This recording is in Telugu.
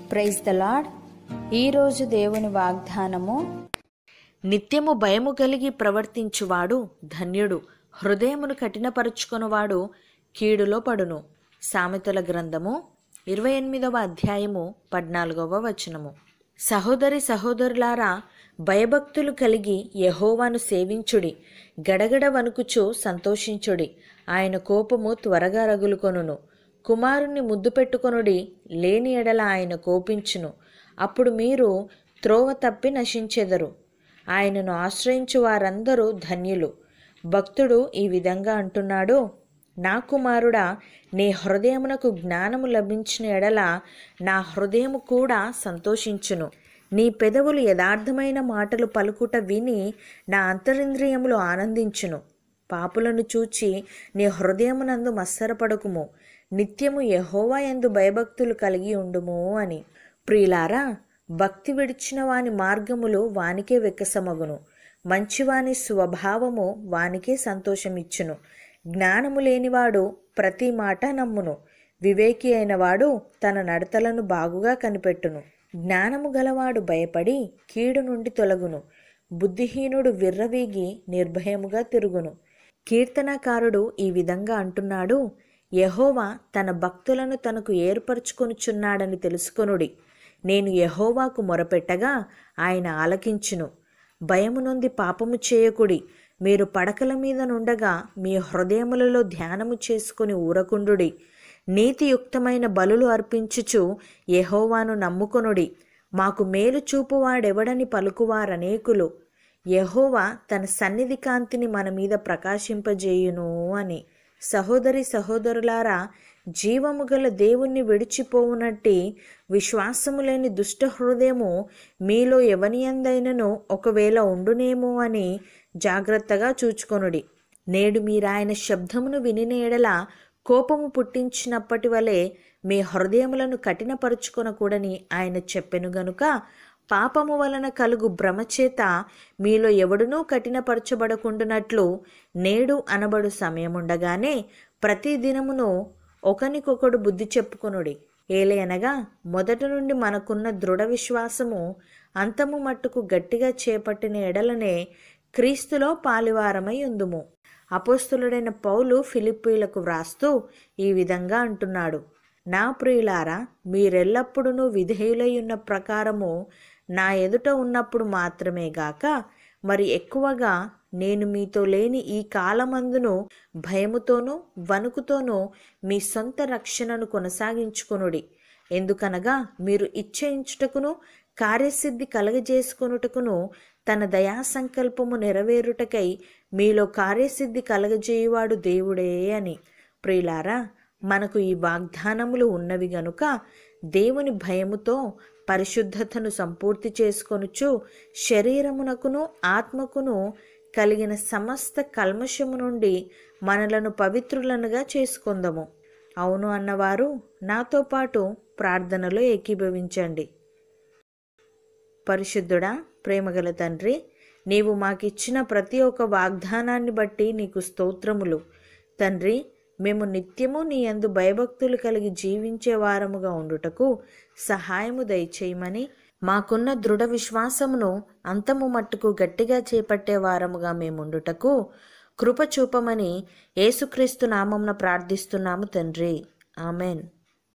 ప్రైజ్ ద లాడ్ ఈరోజు దేవుని వాగ్దానము నిత్యము భయము కలిగి ప్రవర్తించువాడు ధన్యుడు హృదయమును కఠినపరుచుకొనువాడు కీడులో పడును సామెతల గ్రంథము ఇరవై ఎనిమిదవ అధ్యాయము పద్నాలుగవ వచనము సహోదరి సహోదరులారా భయభక్తులు కలిగి యహోవాను సేవించుడి గడగడ వణుకుచు సంతోషించుడి ఆయన కోపము త్వరగా రగులుకొనును కుమారుణ్ణి ముద్దు పెట్టుకొనుడి లేని ఎడల ఆయన కోపించును అప్పుడు మీరు త్రోవ తప్పి నశించెదరు ఆయనను ఆశ్రయించు వారందరూ ధన్యులు భక్తుడు ఈ విధంగా అంటున్నాడు నా కుమారుడా నీ హృదయమునకు జ్ఞానము లభించిన ఎడల నా హృదయము కూడా సంతోషించును నీ పెదవులు యథార్థమైన మాటలు పలుకుట విని నా అంతరింద్రియములు ఆనందించును పాపులను చూచి నీ హృదయమునందు మత్సరపడకుము నిత్యము యహోవా యందు భయభక్తులు కలిగి ఉండుము అని ప్రియులారా భక్తి విడిచిన వాని మార్గములు వానికే వెక్కసమగును మంచివాని స్వభావము వానికే సంతోషమిచ్చును జ్ఞానము లేనివాడు ప్రతి మాట నమ్మును వివేకి అయినవాడు తన నడతలను బాగుగా కనిపెట్టును జ్ఞానము గలవాడు భయపడి కీడు నుండి తొలగును బుద్ధిహీనుడు విర్రవీగి నిర్భయముగా తిరుగును కీర్తనకారుడు ఈ విధంగా అంటున్నాడు యహోవా తన భక్తులను తనకు ఏర్పరచుకొనుచున్నాడని తెలుసుకొనుడి నేను యహోవాకు మొరపెట్టగా ఆయన ఆలకించును భయము నొంది పాపము చేయకుడి మీరు పడకల మీద నుండగా మీ హృదయములలో ధ్యానము చేసుకుని ఊరకుండుడి నీతియుక్తమైన బలులు అర్పించుచు యహోవాను నమ్ముకొనుడి మాకు మేలు చూపువాడెవడని పలుకువారనేకులు యహోవా తన సన్నిధి కాంతిని మన మీద ప్రకాశింపజేయును అని సహోదరి సహోదరులారా జీవము గల దేవుణ్ణి విడిచిపోవునట్టి విశ్వాసము లేని దుష్ట హృదయము మీలో ఎవనియందైనను ఒకవేళ ఉండునేమో అని జాగ్రత్తగా చూచుకొనుడి నేడు మీరాయన శబ్దమును వినిన ఎడల కోపము పుట్టించినప్పటి వలె మీ హృదయములను కఠినపరుచుకొనకూడని ఆయన చెప్పెను గనుక పాపము వలన కలుగు భ్రమచేత మీలో ఎవడునూ కఠినపరచబడకుండునట్లు నేడు అనబడు సమయముండగానే ప్రతి దినమును ఒకనికొకడు బుద్ధి చెప్పుకొనుడి ఏలయనగా మొదట నుండి మనకున్న దృఢ విశ్వాసము అంతము మట్టుకు గట్టిగా చేపట్టిన ఎడలనే క్రీస్తులో పాలివారమై ఉందుము అపోస్తులుడైన పౌలు ఫిలిప్పీలకు వ్రాస్తూ ఈ విధంగా అంటున్నాడు నా ప్రియులారా మీరెల్లప్పుడూ విధేయులై ఉన్న ప్రకారము నా ఎదుట ఉన్నప్పుడు మాత్రమే గాక మరి ఎక్కువగా నేను మీతో లేని ఈ కాలమందును భయముతోనూ వణుకుతోనూ మీ సొంత రక్షణను కొనసాగించుకొనుడి ఎందుకనగా మీరు ఇచ్చయించుటకును కార్యసిద్ధి కలగజేసుకొనుటకును తన దయా సంకల్పము నెరవేరుటకై మీలో కార్యసిద్ధి కలగజేయువాడు దేవుడే అని ప్రియులారా మనకు ఈ వాగ్దానములు ఉన్నవి గనుక దేవుని భయముతో పరిశుద్ధతను సంపూర్తి చేసుకొనుచు శరీరమునకును ఆత్మకును కలిగిన సమస్త కల్మషము నుండి మనలను పవిత్రులనుగా చేసుకుందాము అవును అన్నవారు నాతో పాటు ప్రార్థనలో ఏకీభవించండి పరిశుద్ధుడా ప్రేమగల తండ్రి నీవు మాకిచ్చిన ప్రతి ఒక్క వాగ్దానాన్ని బట్టి నీకు స్తోత్రములు తండ్రి మేము నిత్యము నీ యందు భయభక్తులు కలిగి జీవించే వారముగా ఉండుటకు సహాయము దయచేయమని మాకున్న దృఢ విశ్వాసమును అంతము మట్టుకు గట్టిగా చేపట్టే వారముగా మేముండుటకు కృప చూపమని యేసుక్రీస్తు నామంన ప్రార్థిస్తున్నాము తండ్రి ఆమెన్